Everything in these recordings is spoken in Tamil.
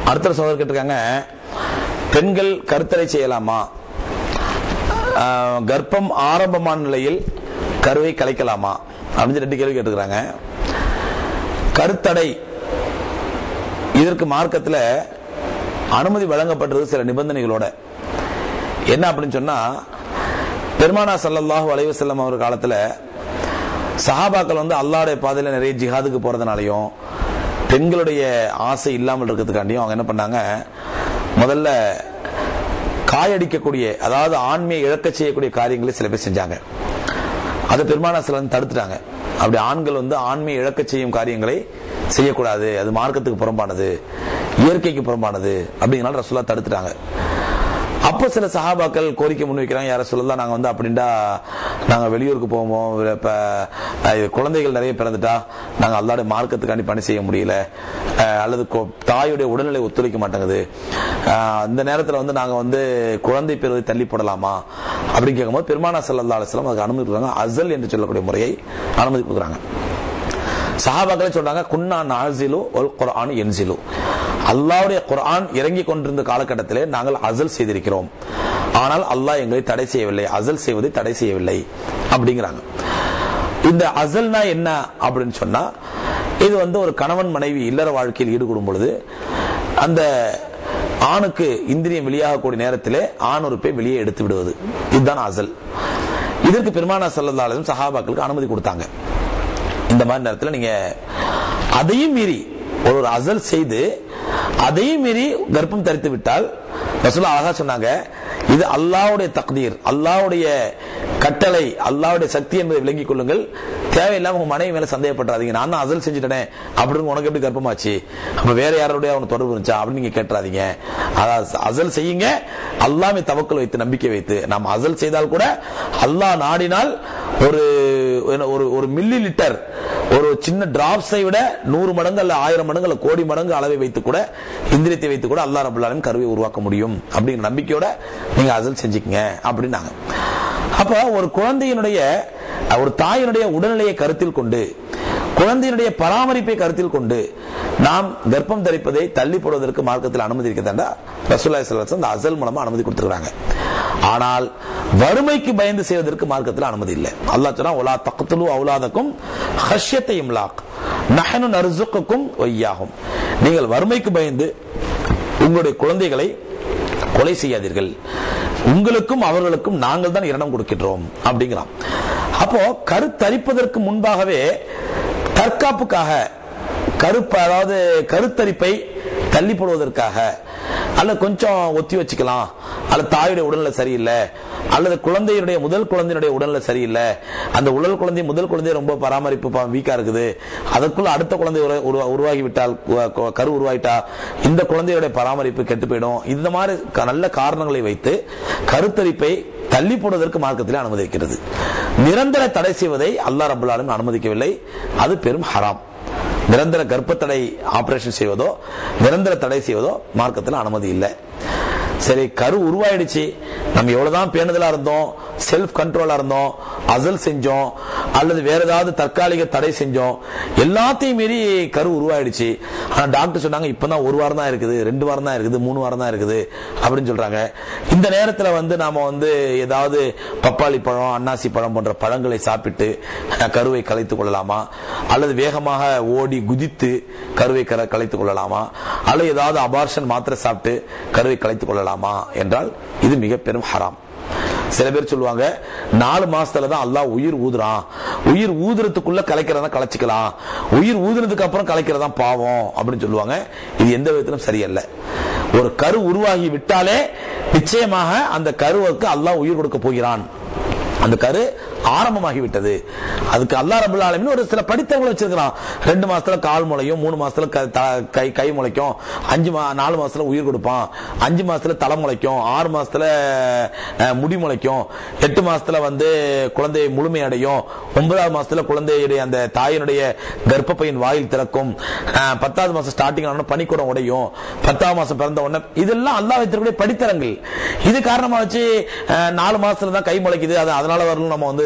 அடுத்த சோதர் கேட்டிருக்காங்க பெண்கள் கருத்தடை செய்யலாமா ஆஹ், கர்ப்பம் ஆரம்பமான நிலையில் கருவை கலைக்கலாமா அப்படின்னு ரெண்டு கேள்வி கேட்டுக்கிறாங்க கருத்தடை இதற்கு மார்க்கத்தில் அனுமதி வழங்கப்பட்டது சில நிபந்தனைகளோட என்ன அப்படின்னு சொன்னா பெருமானா ஸல்லல்லாஹு அலைஹி வஸல்லம் அவர் காலத்துல சஹாபாக்கள் வந்து அல்லாஹ்வுடைய பாதையில நிறைய ஜிஹாதுக்கு போறதுனாலையும் பெண்களுடைய ஆசை இல்லாமல் இருக்கிறதுக்காண்டியும் அவங்க என்ன பண்ணாங்க முதல்ல காயடிக்கக்கூடிய அதாவது ஆண்மையை இழக்க செய்யக்கூடிய காரியங்களை சில பேர் செஞ்சாங்க அதை பெருமானா சில தடுத்துட்டாங்க அப்படி ஆண்கள் வந்து ஆண்மையை இழக்க செய்யும் காரியங்களை செய்யக்கூடாது அது மார்க்கத்துக்கு புறம்பானது இயற்கைக்கு புறம்பானது அப்படிங்கனால ரசூலா தடுத்துட்டாங்க அப்போ சில சஹாபாக்கள் கோரிக்கை முன்வைக்கிறாங்க யார சொல்லலாம் நாங்க வந்து அப்படின்டா நாங்க வெளியூருக்கு போவோம் இப்ப அஹ், குழந்தைகள் நிறைய பிறந்துட்டா நாங்க அல்லாடைய மார்க்கத்துக்காண்டி பணி செய்ய முடியல அஹ், அல்லது கொ- தாயுடைய உடல்நிலை ஒத்துழைக்க மாட்டேங்குது அஹ், அந்த நேரத்துல வந்து நாங்க வந்து குழந்தை பெறுவதை தள்ளி போடலாமா அப்படின்னு கேட்கும்போது பெருமானா சல்லா அலுவலம் அதுக்கு அனுமதி கொடுக்குறாங்க அசல் என்று சொல்லக்கூடிய முறையை அனுமதி கொடுக்குறாங்க சஹாபாக்களே சொல்றாங்க குன்னா நாசிலு ஒல் குர்ஆன் என்சிலு அல்லாஹ்வுடைய குர்ஆன் இறங்கி கொண்டிருந்த காலகட்டத்திலே நாங்கள் அசல் செய்திருக்கிறோம் ஆனால் அல்லாஹ் எங்களை தடை செய்யவில்லை அசல் செய்வதை தடை செய்யவில்லை அப்படிங்கிறாங்க இந்த அசல்னா என்ன அப்படின்னு சொன்னா இது வந்து ஒரு கணவன் மனைவி இல்லற வாழ்க்கையில் ஈடுபடும் பொழுது அந்த ஆணுக்கு இந்திரியம் வெளியாகக்கூடிய நேரத்திலே ஆண் உறுப்பை வெளியே எடுத்து விடுவது இதுதான் அசல் இதற்கு பெருமானா சல்லல்லாஹு சஹாபாக்களுக்கு அனுமதி கொடுத்தாங்க இந்த மாதிரி நேரத்தில் நீங்க அதையும் மீறி ஒரு ஒரு அசல் செய்து அதையும் மீறி கர்ப்பம் தரித்து விட்டால் ரசூலா அழகா சொன்னாங்க இது அல்லாஹ்வுடைய தக்தீர் அல்லாஹ்வுடைய கட்டளை அல்லாஹ்வுடைய சக்தி என்பதை விளங்கிக் கொள்ளுங்கள் தேவையில்லாம உங்க மனைவி மேல சந்தேகப்படாதீங்க நான் தான் அசல் செஞ்சுட்டேனே அப்படின்னு உனக்கு எப்படி கர்ப்பமாச்சு அப்ப வேற யாரோடய அவனுக்கு தொடர்பு இருந்துச்சா அப்படின்னு நீங்க கேட்டுறாதீங்க அதாவது அசல் செய்யுங்க அல்லாமே தவக்கல் வைத்து நம்பிக்கை வைத்து நாம் அசல் செய்தால் கூட அல்லாஹ் நாடினால் ஒரு என்ன, ஒரு ஒரு மில்லி லிட்டர் ஒரு சின்ன டிராப்ஸை விட நூறு மடங்கு அல்ல ஆயிரம் மடங்கு அல்ல கோடி மடங்கு அளவை வைத்து கூட இந்திரியத்தை வைத்து கூட அல்லாஹ் ரபுல் ஆலமீன் கருவை உருவாக்க முடியும் அப்படிங்கிற நம்பிக்கையோட நீங்க அசல் செஞ்சுக்கங்க அப்படின்னாங்க அப்ப ஒரு குழந்தையினுடைய ஒரு தாயினுடைய உடல்நிலையை கருத்தில் கொண்டு குழந்தையினுடைய பராமரிப்பை கருத்தில் கொண்டு நாம் கர்ப்பம் தரிப்பதை தள்ளி போடுவதற்கு மார்க்கத்தில் அனுமதி இருக்கிறதா ரசூல்லா ஸல்லல்லாஹு அந்த அசல் மூலமா அனுமதி கொடுத்துருக்காங்க ஆனால் வறுமைக்கு பயந்து செய்வதற்கு மார்க்கத்தில் அனுமதி இல்லை அல்லாஹ் சொன்னா ஒலா தக்துலு அவுலாதக்கும் ஹஷ்யத்தை இம்லாக் நஹனு நர்சுக்குக்கும் ஒய்யாகும் நீங்கள் வறுமைக்கு பயந்து உங்களுடைய குழந்தைகளை கொலை செய்யாதீர்கள் உங்களுக்கும் அவர்களுக்கும் நாங்கள் தான் இரணம் கொடுக்கின்றோம் அப்படிங்கிறான் அப்போ கருத்தரிப்பதற்கு முன்பாகவே தற்காப்புக்காக கருப்பு அதாவது கருத்தரிப்பை தள்ளி போடுவதற்காக அல்லது கொஞ்சம் ஒத்தி வச்சுக்கலாம் அல்லது தாயுடைய உடல்நிலை சரியில்லை அல்லது குழந்தையுடைய முதல் குழந்தையுடைய உடல்நிலை சரியில்லை அந்த உடல் குழந்தை முதல் குழந்தை ரொம்ப பராமரிப்பு ப- வீக்கா இருக்குது அதற்குள்ள அடுத்த குழந்தை உரு- உருவா- உருவாகி விட்டால் கு- கு- கரு உருவாயிட்டா இந்த குழந்தையுடைய பராமரிப்பு கெட்டு போயிடும் இந்த மாதிரி க- நல்ல காரணங்களை வைத்து கருத்தரிப்பை தள்ளி போடுவதற்கு மார்க்கத்திலே அனுமதிக்கிறது நிரந்தர தடை செய்வதை அல்லாஹ் ரபுல் ஆலமீன் அனுமதிக்கவில்லை அது பெரும் ஹராம் நிரந்தர கர்ப்பத்தடை ஆபரேஷன் செய்வதோ நிரந்தர தடை செய்வதோ மார்க்கத்தில் அனுமதி இல்லை சரி கரு உருவாயிடுச்சு நம்ம எவ்வளவுதான் பேணுதலா இருந்தோம் செல்ஃப் கண்ட்ரோலா இருந்தோம் அசல் செஞ்சோம் அல்லது வேற ஏதாவது தற்காலிக தடை செஞ்சோம் எல்லாத்தையும் மீறி கரு உருவாயிடுச்சு ஆனா டாக்டர் சொன்னாங்க இப்பதான் ஒரு வாரம் தான் இருக்குது ரெண்டு வாரம் தான் இருக்குது மூணு வாரம் தான் இருக்குது அப்படின்னு சொல்றாங்க இந்த நேரத்துல வந்து நாம வந்து ஏதாவது பப்பாளி பழம் அன்னாசி பழம் போன்ற பழங்களை சாப்பிட்டு அஹ், கருவை கலைத்துக் கொள்ளலாமா அல்லது வேகமாக ஓடி குதித்து கருவை கர- கலைத்துக் கொள்ளலாமா அல்லது ஏதாவது அபார்ஷன் மாத்திரை சாப்பிட்டு கருவை கலைத்துக் கொள்ளலாமா என்றால் இது மிக பெரும் ஹராம் சில பேர் சொல்லுவாங்க நாலு மாசத்துல தான் அல்லாஹ் உயிர் ஊதுறான் உயிர் ஊதுறதுக்குள்ள கலைக்கிறதா கலைச்சிக்கலாம் உயிர் ஊதுறதுக்கு அப்புறம் கலைக்கிறதா பாவம் அப்படின்னு சொல்லுவாங்க இது எந்த விதத்திலும் சரியல்ல ஒரு கரு உருவாகி விட்டாலே நிச்சயமாக அந்த கருவுக்கு அல்லாஹ் உயிர் கொடுக்க போகிறான் அந்த கரு ஆரம்பமாகி விட்டது அதுக்கு அல்லா ரபுல் ஆலமீன் ஒரு சில படித்தவங்களை வச்சிருக்கிறான் ரெண்டு மாசத்துல கால் முளையும் மூணு மாசத்துல க- த- கை கை முளைக்கும் அஞ்சு மா நாலு மாசத்துல உயிர் கொடுப்பான் அஞ்சு மாசத்துல தலை முளைக்கும் ஆறு மாசத்துல அஹ், முடி முளைக்கும் எட்டு மாசத்துல வந்து குழந்தை முழுமை அடையும் ஒன்பதாவது மாசத்துல குழந்தையுடைய அந்த தாயினுடைய கர்ப்பப்பையின் வாயில் திறக்கும் அஹ், பத்தாவது மாசம் ஸ்டார்டிங் ஆன பனிக்கூடம் உடையும் பத்தாவது மாசம் பிறந்த உடனே இதெல்லாம் அல்லாஹ் வைத்திருக்கக்கூடிய படித்தரங்கள் இது காரணமா வச்சு அஹ், நாலு மாசத்துல தான் கை முளைக்குது அது அதனால வரணும் நம்ம வந்து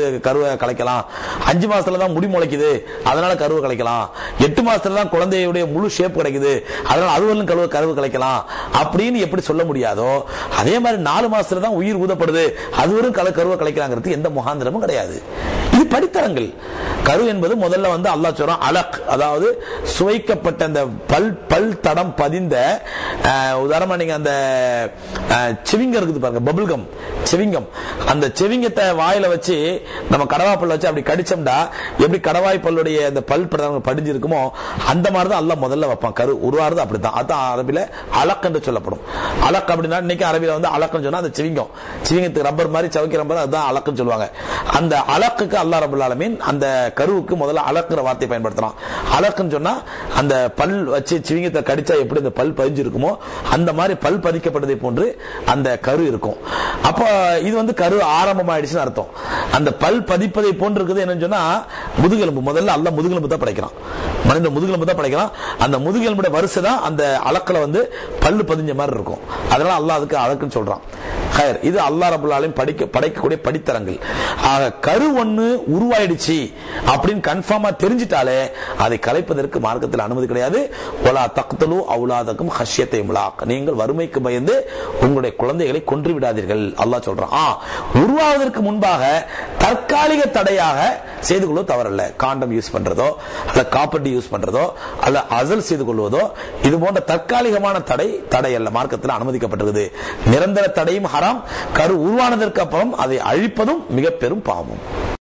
கருவை கலைக்கலாம் அஞ்சு மாசத்துல தான் முடி முளைக்குது அதனால கருவை கலைக்கலாம் எட்டு மாசத்துல தான் குழந்தையுடைய முழு ஷேப் கிடைக்குது அதனால அதுவரையும் கருவை கருவு கலைக்கலாம் அப்படின்னு எப்படி சொல்ல முடியாதோ அதே மாதிரி நாலு மாசத்துல தான் உயிர் ஊதப்படுது அதுவரும் கல கருவை கலைக்கலாங்கிறது எந்த முகாந்திரமும் கிடையாது இது படித்தரங்கள் கரு என்பது முதல்ல வந்து அல்லாஹ் சொல்றான் அலக் அதாவது சுவைக்கப்பட்ட அந்த பல் பல் தடம் பதிந்த அஹ், உதாரணமா நீங்க அந்த செவிங்க இருக்குது பாருங்க பபுல்கம் செவிங்கம் அந்த செவிங்கத்தை வாயில வச்சு நம்ம கடவா பல்ல வச்சு அப்படி கடிச்சோம்டா எப்படி கடவாய் பல்லுடைய அந்த பல் பிரதான படிஞ்சு இருக்குமோ அந்த மாதிரி தான் அல்லாஹ் முதல்ல வைப்பான் கரு உருவாருது அப்படித்தான் அதான் அரபில அலக் என்று சொல்லப்படும் அலக் அப்படின்னா இன்னைக்கு அரபில வந்து அலக்குன்னு சொன்னா அந்த சிவிங்கம் சிவிங்கத்துக்கு ரப்பர் மாதிரி சவைக்கிற மாதிரி அதுதான் அலக்குன்னு சொல்லுவாங்க அந்த அலக்குக்கு அல்லாஹ் ரபுல் ஆலமீன் அந்த கருவுக்கு முதல்ல அலக்குற வார்த்தை பயன்படுத்துறான் அலக்குன்னு சொன்னா அந்த பல் வச்சு சிவிங்கத்தை கடிச்சா எப்படி அந்த பல் பதிஞ்சு இருக்குமோ அந்த மாதிரி பல் பதிக்கப்பட்டதை போன்று அந்த கரு இருக்கும் அப்ப இது வந்து கரு ஆரம்பமாயிடுச்சுன்னு அர்த்தம் அந்த பல் பதிப்பதை போன்று இருக்குது என்னன்னு சொன்னா முதுகெலும்பு முதல்ல அல்ல முதுகெலும்பு தான் படைக்கிறான் மனித முதுகெலும்பு தான் படைக்கிறான் அந்த முதுகெலும்புடைய வரிசை தான் அந்த அலக்கல வந்து பல்லு பதிஞ்ச மாதிரி இருக்கும் அதனால அல்லாஹ் அதுக்கு அலக்குன்னு சொல்றான் ஹயர் இது அல்லாஹ் ரபுல் ஆலமீன் படிக்க படைக்கக்கூடிய படித்தரங்கள் ஆக கரு ஒண்ணு உருவாயிடுச்சு அப்படின்னு கன்ஃபார்மா தெரிஞ்சிட்டாலே அதை கலைப்பதற்கு மார்க்கத்தில் அனுமதி கிடையாது ஒலா தக்தலு அவுலாதக்கும் ஹஷ்யத்தை முலாக் நீங்கள் வறுமைக்கு பயந்து உங்களுடைய குழந்தைகளை கொன்று விடாதீர்கள் அல்லாஹ் சொல்றான் ஆ உருவாவதற்கு முன்பாக தற்காலிக தடையாக செய்து கொள்வது தவறல்ல காண்டம் யூஸ் பண்றதோ அல்ல காப்பர்டி யூஸ் பண்றதோ அல்ல அசல் செய்து கொள்வதோ இது போன்ற தற்காலிகமான தடை தடை அல்ல மார்க்கத்தில் அனுமதிக்கப்பட்டிருக்குது நிரந்தர தடையும் ஹராம் கரு உருவானதற்கு அப்புறம் அதை அழிப்பதும் மிக பெரும் பாவம்